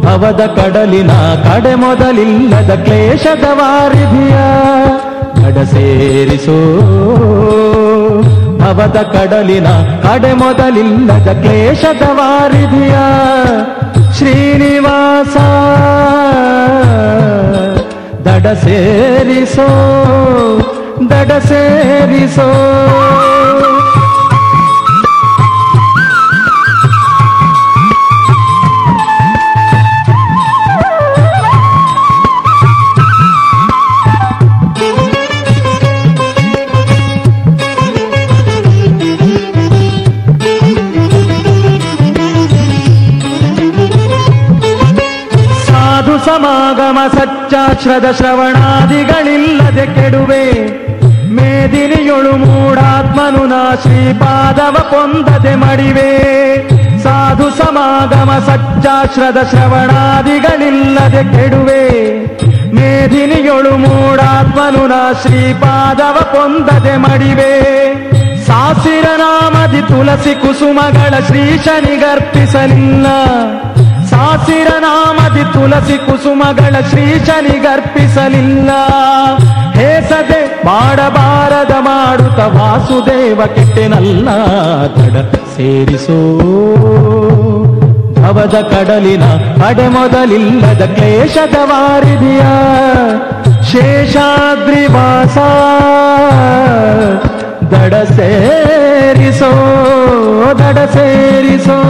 ಭವದ ಕಡಲಿನ ಕಡೆ ಮೊದಲಿಲ್ಲದ ಕ್ಲೇಶದ ವಾರಿಧಿಯ ಕಡ ಸೇರಿಸೋ ಭವದ ಕಡಲಿನ ಕಡೆ ಮೊದಲಿಲ್ಲದ ಕ್ಲೇಶದ ವಾರಿಧಿಯ ಶ್ರೀನಿವಾಸ ದಡ ಸೇರಿಸೋ ದಡ ಸೇರಿಸೋ ಸಾಧು ಸಮಾಗಮ ಸಚ್ಚಾಶ್ರದ ಶ್ರವಣಾದಿಗಳಿಲ್ಲದೆ ಕೆಡುವೆ ಮೇದಿನಿಯೊಳು ಮೂಢಾತ್ಮನು ನಾ ಶ್ರೀಪಾದವ ಪೊಂದದೆ ಮಡಿವೆ ಸಾಧು ಸಮಾಗಮ ಸಚ್ಚಾಶ್ರದ ಶ್ರವಣಾದಿಗಳಿಲ್ಲದೆ ಕೆಡುವೆ ಮೇದಿನಿಯೊಳು ಮೂಢಾತ್ಮನು ನಾ ಶ್ರೀಪಾದವ ಪೊಂದದೆ ಮಡಿವೆ ಸಾಸಿರ ನಾಮದಿ ತುಳಸಿ ಕುಸುಮಗಳ ಶ್ರೀಶನಿಗರ್ಪಿಸಲಿಲ್ಲ ಸಾಸಿರ ನಾಮದಿ ತುಳಸಿ ಕುಸುಮಗಳ ಶ್ರೀಶನಿಗರ್ಪಿಸಲಿಲ್ಲ ಹೇಸದೆ ಮಾಡಬಾರದ ಮಾಡುತ್ತ ವಾಸುದೇವ ಕೆಟ್ಟೆನಲ್ಲ ತಡ ಸೇರಿಸೋ ಭವದ ಕಡಲಿನ ಕಡೆ ಮೊದಲಿಲ್ಲದ ಕ್ಲೇಶದ ವಾರಿಧಿಯ ಶೇಷಾದ್ರಿವಾಸ ದಡ ಸೇರಿಸೋ ದಡ ಸೇರಿಸೋ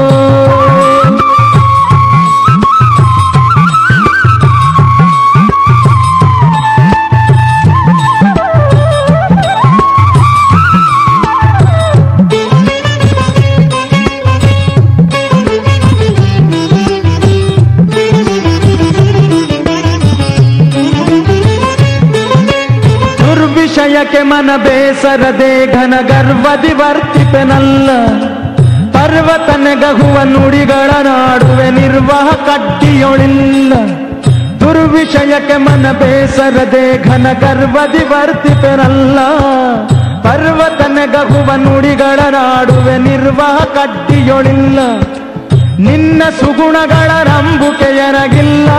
ದುರ್ವಿಷಯಕ್ಕೆ ಮನ ಬೇಸರದೆ ಘನ ಗರ್ವದಿ ವರ್ತಿಪೆನಲ್ಲ ಪರ್ವತನೆಗಹುವ ನುಡಿಗಳ ನಾಡುವೆ ನಿರ್ವಾಹ ಕಡ್ಡಿಯೊಳಿಲ್ಲ ದುರ್ವಿಷಯಕ್ಕೆ ಮನ ಬೇಸರದೆ ಘನ ಗರ್ವದಿ ವರ್ತಿಪೆನಲ್ಲ ಪರ್ವತನೆಗಹುವ ನುಡಿಗಳ ನಾಡುವೆ ನಿರ್ವಾಹ ಕಡ್ಡಿಯೊಳಿಲ್ಲ ನಿನ್ನ ಸುಗುಣಗಳ ನಂಬುಕೆಯನಗಿಲ್ಲ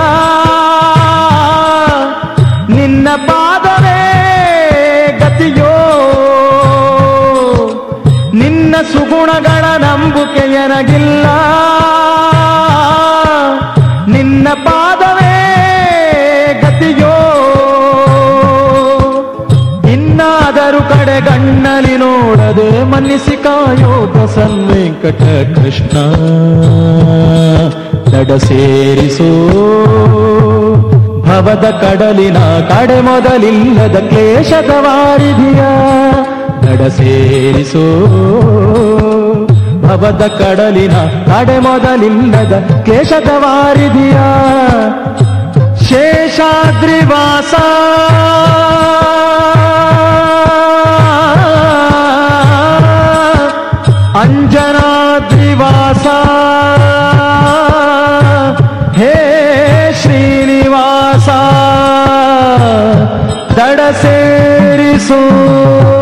ನಿನ್ನ ಪಾದವೇ ಗತಿಯೋ ನಿನ್ನ ಸುಗುಣಗಳ ನಂಬುಕೆಯನಗಿಲ್ಲ ನಿನ್ನ ಪಾದವೇ ಗತಿಯೋ ಇನ್ನಾದರೂ ಕಡೆ ಗಣ್ಣಲಿ ನೋಡದೆ ಮನ್ನಿಸಿ ಕಾಯೋ ಬಸನ್ ವೆಂಕಟ ಕೃಷ್ಣ ದಡ ಸೇರಿಸೋ ಭವದ ಕಡಲಿನ ಕಡೆ ಮೊದಲಿಲ್ಲದ ಕ್ಲೇಶದ ವಾರಿಧಿಯ ದಡ ಸೇರಿಸೋ ಭವದ ಕಡಲಿನ ಕಡೆ ಮೊದಲಿಲ್ಲದ ಕ್ಲೇಶದ ವಾರಿಧಿಯ ಶೇಷಾದ್ರಿವಾಸ ಅಂಜನಾದ್ರಿವಾಸ ಹೇ ಶ್ರೀನಿವಾಸ ದಡ ಸೇರಿಸೋ